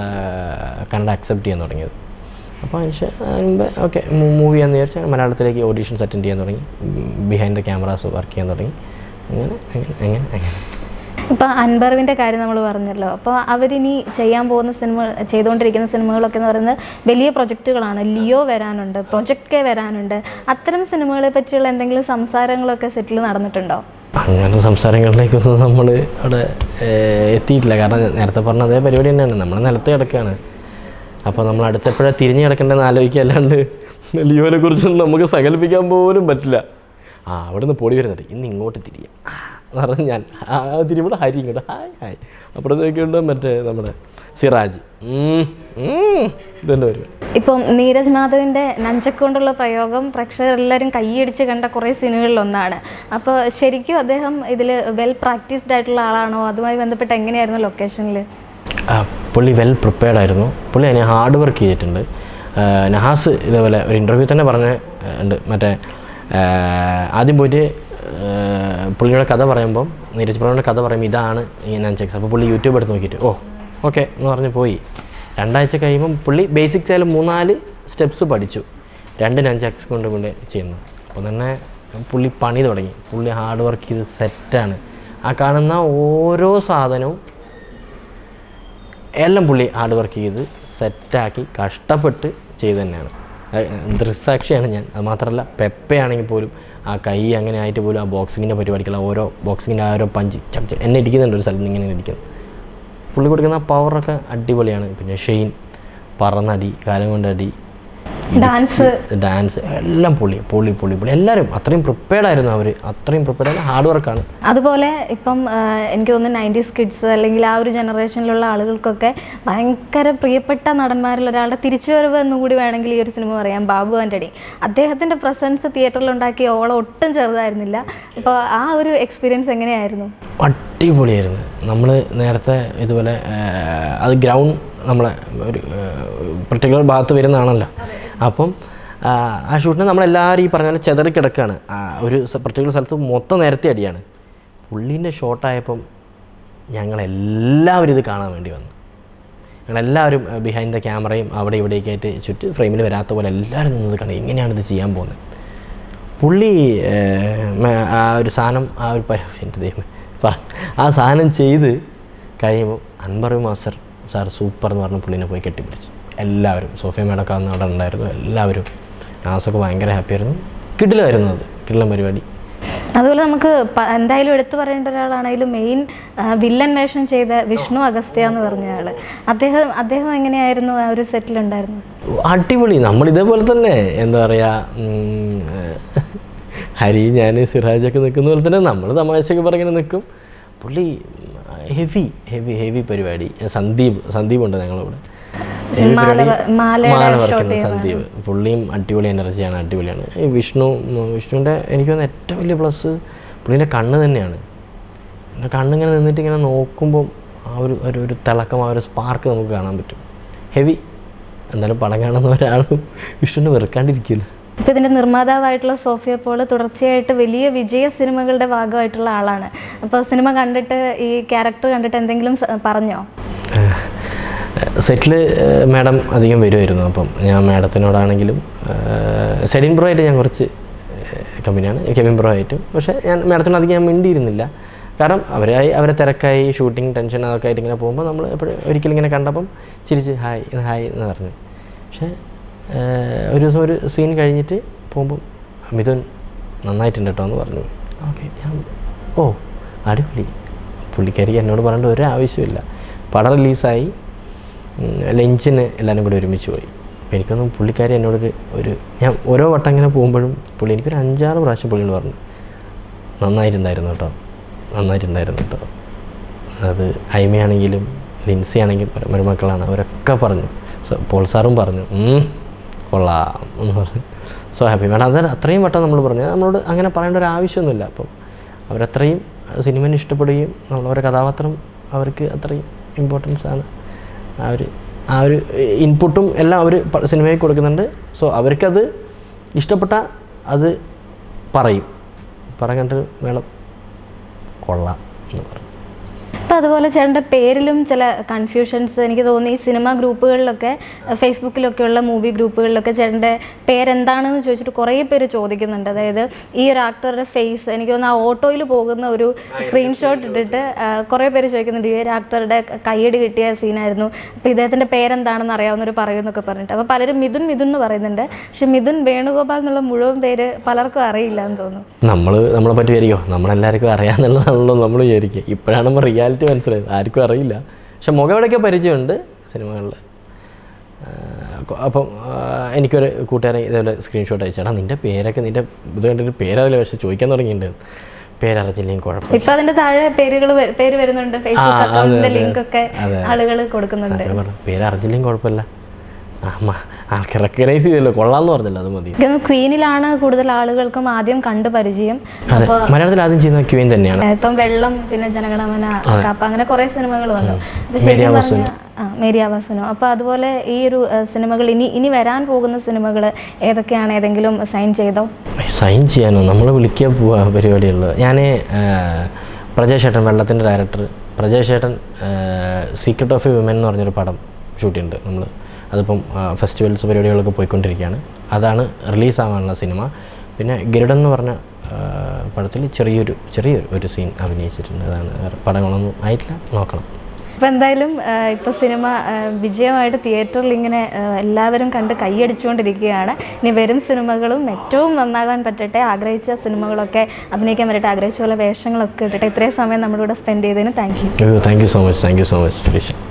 കന്നഡ അക്സെപ്റ്റ് ചെയ്യാൻ തുടങ്ങിയത് അപ്പോൾ അതിന് മുമ്പ് ഓക്കെ മൂവി എന്ന് വിചാരിച്ചാൽ മലയാളത്തിലേക്ക് ഓഡീഷൻസ് അറ്റൻഡ് ചെയ്യാൻ തുടങ്ങി ബിഹൈൻഡ് ദ ക്യാമറാസ് വർക്ക് ചെയ്യാൻ തുടങ്ങി അങ്ങനെ അങ്ങനെ അങ്ങനെ അങ്ങനെ ഇപ്പോൾ അൻബർവിൻ്റെ കാര്യം നമ്മൾ പറഞ്ഞല്ലോ അപ്പോൾ അവരിനി ചെയ്യാൻ പോകുന്ന സിനിമ ചെയ്തുകൊണ്ടിരിക്കുന്ന സിനിമകളൊക്കെ എന്ന് പറയുന്നത് വലിയ പ്രൊജക്റ്റുകളാണ് ലിയോ വരാനുണ്ട് പ്രൊജക്റ്റ് കെ വരാനുണ്ട് അത്തരം സിനിമകളെ പറ്റിയുള്ള എന്തെങ്കിലും സംസാരങ്ങളൊക്കെ സെറ്റിൽ നടന്നിട്ടുണ്ടോ അങ്ങനത്തെ സംസാരങ്ങളിലേക്കൊന്നും നമ്മൾ അവിടെ ഏഹ്, എത്തിയിട്ടില്ല കാരണം നേരത്തെ പറഞ്ഞ അതേ പരിപാടി തന്നെയാണ് നമ്മൾ നിലത്ത് കിടക്കുകയാണ് അപ്പോൾ നമ്മൾ അടുത്തെപ്പോഴാണ് തിരിഞ്ഞ് കിടക്കേണ്ടതെന്ന് ആലോചിക്കുക അല്ലാണ്ട് ലിയോനെ കുറിച്ചൊന്നും നമുക്ക് സങ്കല്പിക്കാൻ പോലും പറ്റില്ല ആ അവിടെ നിന്ന് പൊടി വരുന്നുണ്ട് ഇന്ന് ഇങ്ങോട്ട് തിരിയാം ആ, എന്ന് പറഞ്ഞ് ഞാൻ ആ തിരിയുമ്പോൾ ഹരി ഇങ്ങോട്ട് ഹായ് ഹായ് അപ്പുറത്തേക്കുണ്ട് മറ്റേ നമ്മുടെ സിറാജ് ഉം, ഉം, ഇതെന്നെ വരും ഇപ്പം നീരജ് മാധവിൻ്റെ നഞ്ചക്കൊണ്ടുള്ള പ്രയോഗം പ്രേക്ഷകർ എല്ലാവരും കൈയടിച്ച് കണ്ട കുറേ സിനിമകളിൽ ഒന്നാണ് അപ്പോൾ ശരിക്കും അദ്ദേഹം ഇതിൽ വെൽ പ്രാക്ടീസ്ഡ് ആയിട്ടുള്ള ആളാണോ അതുമായി ബന്ധപ്പെട്ട് എങ്ങനെയായിരുന്നു ലൊക്കേഷനിൽ ആ, പുള്ളി വെൽ പ്രിപ്പയർഡ് ആയിരുന്നു പുള്ളി അതിന് ഹാർഡ് വർക്ക് ചെയ്തിട്ടുണ്ട് ആ, നഹാസ് ഇതേപോലെ ഒരു ഇൻ്റർവ്യൂ തന്നെ പറഞ്ഞ ആ, ഉണ്ട് മറ്റേ ആ, ആദ്യം പോയിട്ട് ആ, പുള്ളിയുടെ കഥ പറയുമ്പം നീരജ് പ്രഭുവിൻ്റെ കഥ പറയുമ്പോൾ ഇതാണ് ഈ നഞ്ചക്സ് അപ്പോൾ പുള്ളി യൂട്യൂബ് എടുത്ത് നോക്കിയിട്ട് ഓ ഓക്കെ എന്ന് പറഞ്ഞ് പോയി രണ്ടാഴ്ച കഴിയുമ്പം പുള്ളി ബേസിക്സ് ആയാലും മൂന്നാല് സ്റ്റെപ്സ് പഠിച്ചു രണ്ട് നഞ്ചക്സ് കൊണ്ട് കൊണ്ട് ചെയ്യുന്നു അപ്പോൾ തന്നെ പുള്ളി പണി തുടങ്ങി പുള്ളി ഹാർഡ് വർക്ക് ചെയ്ത് സെറ്റാണ് ആ കാണുന്ന ഓരോ സാധനവും എല്ലാം പുള്ളി ഹാർഡ് വർക്ക് ചെയ്ത് സെറ്റാക്കി കഷ്ടപ്പെട്ട് ചെയ്ത് തന്നെയാണ് അത് ദൃക്സാക്ഷിയാണ് ഞാൻ അത് മാത്രമല്ല പെപ്പയാണെങ്കിൽ പോലും ആ കൈ അങ്ങനെ ആയിട്ട് പോലും ആ ബോക്സിങ്ങിൻ്റെ പരിപാടിക്കുള്ള ഓരോ ബോക്സിങ്ങിൻ്റെ ആ ഓരോ പഞ്ച് ചക്ക് ചക്ക് എന്നെ ഇടിക്കുന്നുണ്ട് ഒരു സ്ഥലത്ത് നിന്ന് ഇങ്ങനെ ഇരിക്കുന്നത് പുള്ളി കൊടുക്കുന്ന ആ പവറൊക്കെ അടിപൊളിയാണ് പിന്നെ ഷെയ്ൻ പറന്നടി കാലം കൊണ്ടടി ഡാൻസ് ഡാൻസ് എല്ലാം പൊളി പൊളി പൊളി പൊളി എല്ലാവരും അത്രയും പ്രിപ്പയർഡ് ആയിരുന്നു അവർ അത്രയും പ്രിപ്പയർഡ് ആയിരുന്നു ഹാർഡ് വർക്കാണ് അതുപോലെ ഇപ്പം ആ, എനിക്ക് തോന്നുന്നു നയൻറ്റീസ് കിഡ്സ് അല്ലെങ്കിൽ ആ ഒരു ജനറേഷനിലുള്ള ആളുകൾക്കൊക്കെ ഭയങ്കര പ്രിയപ്പെട്ട നടന്മാരിൽ ഒരാളുടെ തിരിച്ചുവരവ് എന്നുകൂടി വേണമെങ്കിൽ ഈ ഒരു സിനിമ പറയാം ബാബു ആൻ്റണി അദ്ദേഹത്തിൻ്റെ പ്രസൻസ് തിയേറ്ററിൽ ഉണ്ടാക്കിയ ഓളം ഒട്ടും ചെറുതായിരുന്നില്ല അപ്പോൾ ആ ഒരു എക്സ്പീരിയൻസ് എങ്ങനെയായിരുന്നു അടിപൊളിയായിരുന്നു നമ്മൾ നേരത്തെ ഇതുപോലെ ആ, അത് ഗ്രൗണ്ട് നമ്മളെ ഒരു പർട്ടിക്കുലർ ഭാഗത്ത് വരുന്നതാണല്ലോ അപ്പം ആ, ആ ഷൂട്ടിന് നമ്മളെല്ലാവരും ഈ പറഞ്ഞ പോലെ ചെതറി കിടക്കുകയാണ് ആ, ഒരു പർട്ടിക്കുലർ സ്ഥലത്ത് മൊത്തം നേരത്തെ അടിയാണ് പുള്ളീൻ്റെ ഷോട്ടായപ്പം ഞങ്ങളെല്ലാവരും ഇത് കാണാൻ വേണ്ടി വന്നു ഞങ്ങളെല്ലാവരും ബിഹൈൻഡ് ദ ക്യാമറയും അവിടെ ഇവിടെയൊക്കെ ആയിട്ട് ചുറ്റ് ഫ്രെയിമിൽ വരാത്ത പോലെ എല്ലാവരും നിന്നത് കാണും എങ്ങനെയാണ് ഇത് ചെയ്യാൻ പോകുന്നത് പുള്ളി ഏഹ്, മ- ആ ഒരു സാധനം ആ ഒരു പരി എൻ്റെ ദൈവം പറ- ആ സാധനം ചെയ്ത് കഴിയുമ്പോൾ അൻവർ മാസ്റ്റർ സാർ സൂപ്പർ എന്ന് പറഞ്ഞ് പുള്ളിനെ പോയി കെട്ടിപ്പിടിച്ചു എല്ലാവരും സോഫിയ മേടൊക്കെ അന്ന് അവിടെ ഉണ്ടായിരുന്നു എല്ലാവരും നാസൊക്കെ ഭയങ്കര ഹാപ്പി ആയിരുന്നു കിടിലായിരുന്നു അത് കിടിലം പരിപാടി അതുപോലെ നമുക്ക് പ- എന്തായാലും എടുത്തു പറയേണ്ട ഒരാളാണെങ്കിലും മെയിൻ വില്ലൻ വേഷം ചെയ്ത വിഷ്ണു അഗസ്ത്യ എന്ന് പറഞ്ഞ ആള് അദ്ദേഹം അദ്ദേഹം എങ്ങനെയായിരുന്നു ആ ഒരു സെറ്റിൽ ഉണ്ടായിരുന്നത് അടിപൊളി നമ്മൾ ഇതേപോലെ തന്നെ എന്താ പറയുക ഉം, ഹരി ഞാൻ സിറാജൊക്കെ നിൽക്കുന്ന പോലെ തന്നെ നമ്മൾ തമാശയൊക്കെ പറഞ്ഞിങ്ങനെ നിൽക്കും പുള്ളി ഹെവി ഹെവി ഹെവി പരിപാടി സന്ദീപ് സന്ദീപ് ഉണ്ട് ഞങ്ങളിവിടെ heavy മാല പരിപാടി. വ- മാലയുടെ മാല shot വരയ്ക്കുന്ന ചെയ്യുന്ന സന്ദീപ് പുള്ളിയും അടിപൊളി എനർജിയാണ് അടിപൊളിയാണ് ഈ വിഷ്ണു ഉം, വിഷ്ണുവിൻ്റെ എനിക്ക് തോന്നുന്ന ഏറ്റവും വലിയ പ്ലസ് പുള്ളീൻ്റെ കണ്ണ് തന്നെയാണ് പിന്നെ കണ്ണിങ്ങനെ നിന്നിട്ട് ഇങ്ങനെ നോക്കുമ്പം ആ ഒരു ഒരു ഒരു തിളക്കം ആ ഒരു സ്പാർക്ക് നമുക്ക് കാണാൻ പറ്റും ഹെവി എന്തായാലും പടം കാണുന്ന ഒരാളും വിഷ്ണുവിനെ വെറുക്കാണ്ടിരിക്കില്ല ഇപ്പൊ ഇതിന്റെ നിർമ്മാതാവായിട്ടുള്ള സോഫിയ പോൾ തുടർച്ചയായിട്ട് വലിയ വിജയ സിനിമകളുടെ ഭാഗമായിട്ടുള്ള ആളാണ് അപ്പോൾ സിനിമ കണ്ടിട്ട് ഈ ക്യാരക്ടർ കണ്ടിട്ട് എന്തെങ്കിലും സ- പറഞ്ഞോ സെറ്റിൽ മാഡം അധികം വരുമായിരുന്നു അപ്പം ഞാൻ മാഡത്തിനോടാണെങ്കിലും സെഡിൻ ബ്രോ ആയിട്ട് ഞാൻ കുറച്ച് കമ്പനിയാണ് കെവിൻ ബ്രോ ആയിട്ടും പക്ഷേ ഞാൻ മാഡത്തിനോട് അധികം ഞാൻ മിണ്ടിയിരുന്നില്ല കാരണം അവരായി അവരെ തിരക്കായി ഷൂട്ടിംഗ് ടെൻഷൻ അതൊക്കെ ആയിട്ട് ഇങ്ങനെ പോകുമ്പോൾ നമ്മൾ എപ്പോഴും ഒരിക്കലും ഇങ്ങനെ കണ്ടപ്പം ചിരിച്ച് ഹായ് ഇത് ഹായ് എന്ന് പറഞ്ഞു പക്ഷേ ഏഹ്, ഒരു ദിവസം ഒരു സീൻ കഴിഞ്ഞിട്ട് പോകുമ്പോൾ മിഥുൻ നന്നായിട്ടുണ്ട് കേട്ടോ എന്ന് പറഞ്ഞു ഓക്കെ ഞാൻ ഓ അടിപൊളി പുള്ളിക്കാരിക്ക് എന്നോട് പറയേണ്ട ഒരു ആവശ്യമില്ല പടം റിലീസായി ലഞ്ചിന് എല്ലാവരും കൂടി ഒരുമിച്ച് പോയി അപ്പോൾ എനിക്കൊന്നും പുള്ളിക്കാരി എന്നോടൊരു ഒരു ഞാൻ ഓരോ വട്ടം ഇങ്ങനെ പോകുമ്പോഴും പുള്ളി എനിക്കൊരു അഞ്ചാറ് പ്രാവശ്യം പുള്ളിയോട് പറഞ്ഞു നന്നായിട്ടുണ്ടായിരുന്നു കേട്ടോ നന്നായിട്ടുണ്ടായിരുന്നു കേട്ടോ അത് ഐമയാണെങ്കിലും ലിൻസി ആണെങ്കിലും മരു- മരുമക്കളാണ് അവരൊക്കെ പറഞ്ഞു സോ പോൾ സാറും പറഞ്ഞു "ഉം, കൊള്ളാം എന്ന് പറഞ്ഞു സോ ഹാപ്പി മാഡം അത് അത്രയും വട്ടം നമ്മൾ പറഞ്ഞു അത് നമ്മളോട് അങ്ങനെ പറയേണ്ട ഒരു ആവശ്യമൊന്നുമില്ല അപ്പം അവരത്രയും സിനിമനെ ഇഷ്ടപ്പെടുകയും നമ്മളവരുടെ കഥാപാത്രം അവർക്ക് അത്രയും ഇമ്പോർട്ടൻസ് ആണ് ആ ഒരു ആ ഒരു ഇൻപുട്ടും എല്ലാം അവർ സിനിമയിൽ കൊടുക്കുന്നുണ്ട് സോ അവർക്കത് ഇഷ്ടപ്പെട്ട അത് പറയും പറഞ്ഞിട്ട് മേളം കൊള്ളാം എന്ന് പറയും അപ്പം അതുപോലെ ചേട്ടൻ്റെ പേരിലും ചില കൺഫ്യൂഷൻസ് എനിക്ക് തോന്നുന്നു ഈ സിനിമ ഗ്രൂപ്പുകളിലൊക്കെ അഹ് ഫേസ്ബുക്കിലൊക്കെയുള്ള മൂവി ഗ്രൂപ്പുകളിലൊക്കെ ചേട്ടൻ്റെ പേരെന്താണെന്ന് ചോദിച്ചിട്ട് കുറേ പേര് ചോദിക്കുന്നുണ്ട് അതായത് ഈ ഒരു ആക്ടറുടെ ഫേസ് എനിക്ക് തോന്നുന്നു ആ ഓട്ടോയിൽ പോകുന്ന ഒരു സ്ക്രീൻഷോട്ട് ഇട്ടിട്ട് ആഹ് കുറേ പേര് ചോദിക്കുന്നുണ്ട് ഈ ഒരു ആക്ടറുടെ കയ്യടി കിട്ടിയ സീനായിരുന്നു അപ്പോൾ ഇദ്ദേഹത്തിൻ്റെ പേരെന്താണെന്ന് അറിയാവുന്നവർ പറയുമെന്നൊക്കെ പറഞ്ഞിട്ട് അപ്പോൾ പലരും മിഥുൻ മിഥുൻ എന്ന് പറയുന്നുണ്ട് പക്ഷെ മിഥുൻ വേണുഗോപാൽ എന്നുള്ള മുഴുവൻ പേര് പലർക്കും അറിയില്ല എന്ന് തോന്നുന്നു നമ്മൾ നമ്മളെ പറ്റി വിചാരിക്കോ നമ്മളെല്ലാവർക്കും അറിയാമെന്നുള്ളതാണല്ലോ നമ്മൾ വിചാരിക്കുക ഇപ്പോഴാണ് നമ്മൾ റിയാലിറ്റി മനസ്സിലായത് ആർക്കും അറിയില്ല പക്ഷെ മുഖം എവിടെയൊക്കെ പരിചയമുണ്ട് സിനിമകളിൽ അപ്പം ആ, എനിക്കൊരു കൂട്ടുകാരൻ ഇതേപോലെ സ്ക്രീൻഷോട്ട് അയച്ചാടാ നിൻ്റെ പേരൊക്കെ നിൻ്റെ ഇത് കണ്ടിട്ട് പേരറിയില്ല പക്ഷെ ചോദിക്കാൻ തുടങ്ങിയിട്ടുണ്ട് പേരറിഞ്ഞില്ലെങ്കിൽ കുഴപ്പമില്ല ഇപ്പൊ അതിന്റെ താഴെ പേരുകൾ പേര് വരുന്നുണ്ട് ഫേസ്ബുക്ക് ആ, അതെ, അക്കൗണ്ടിന്റെ അതെ. ലിങ്ക് ഒക്കെ അതെ. ആളുകൾ കൊടുക്കുന്നുണ്ട് ഞാൻ പറഞ്ഞു പേരറിഞ്ഞില്ലെങ്കിൽ കുഴപ്പമില്ല ആ മ- ആൾക്ക് റെക്കഗ്നൈസ് ചെയ്തല്ലോ കൊള്ളാമെന്ന് പറഞ്ഞല്ലോ അത് മതി എനിക്ക് തോന്നുന്നു ക്വീനിലാണ് കൂടുതൽ ആളുകൾക്കും ആദ്യം കണ്ടു പരിചയം അതെ അപ്പൊ മലയാളത്തിൽ ആദ്യം ചെയ്യുന്ന ക്യൂൻ തന്നെയാണ് ഇപ്പം വെള്ളം പിന്നെ ജനഗണമന കാപ്പ അങ്ങനെ കുറെ സിനിമകൾ വന്നു അപ്പൊ മേരി ശരിക്കും ആവാസനോ. പറഞ്ഞാൽ ആ മേരി ആവാസനോ അപ്പൊ അതുപോലെ ഈ ഒരു സിനിമകൾ ഇനി ഇനി വരാൻ പോകുന്ന സിനിമകൾ ഏതൊക്കെയാണ് ഏതെങ്കിലും സൈൻ ചെയ്തോ സൈൻ ചെയ്യാനോ നമ്മൾ വിളിക്കുക പോവാ പരിപാടിയുള്ളത് ഞാൻ പ്രജേഷ് ഏട്ടൻ വെള്ളത്തിൻ്റെ ഡയറക്ടർ പ്രജേഷ് ഏട്ടൻ സീക്രട്ട് ഓഫ് എ വിമൻ എന്ന് പറഞ്ഞൊരു പടം ഷൂട്ട് ചെയ്യുന്നുണ്ട് നമ്മൾ അതിപ്പം ഫെസ്റ്റിവൽസ് പരിപാടികളൊക്കെ പോയിക്കൊണ്ടിരിക്കുകയാണ് അതാണ് റിലീസാവാനുള്ള സിനിമ പിന്നെ ഗരുഡൻ എന്ന് പറഞ്ഞ പടത്തിൽ ചെറിയൊരു ചെറിയൊരു ഒരു സീൻ അഭിനയിച്ചിട്ടുണ്ട് അതാണ് വേറെ പടങ്ങളൊന്നും ആയിട്ടില്ല നോക്കണം അപ്പൊ എന്തായാലും ആ, ഇപ്പൊ സിനിമ ആ, വിജയമായിട്ട് തിയേറ്ററിൽ ഇങ്ങനെ ആ, എല്ലാവരും കണ്ട് കൈയടിച്ചുകൊണ്ടിരിക്കുകയാണ് ഇനി വരും സിനിമകളും ഏറ്റവും നന്നാകാൻ പറ്റട്ടെ ആഗ്രഹിച്ച സിനിമകളൊക്കെ അഭിനയിക്കാൻ പറ്റട്ടെ ആഗ്രഹിച്ച പോലെ വേഷങ്ങളൊക്കെ ഇട്ടിട്ട് ഇത്രയും സമയം നമ്മുടെ കൂടെ സ്പെൻഡ് ചെയ്തതിന് thank you thank you so much thank you so much Sreesha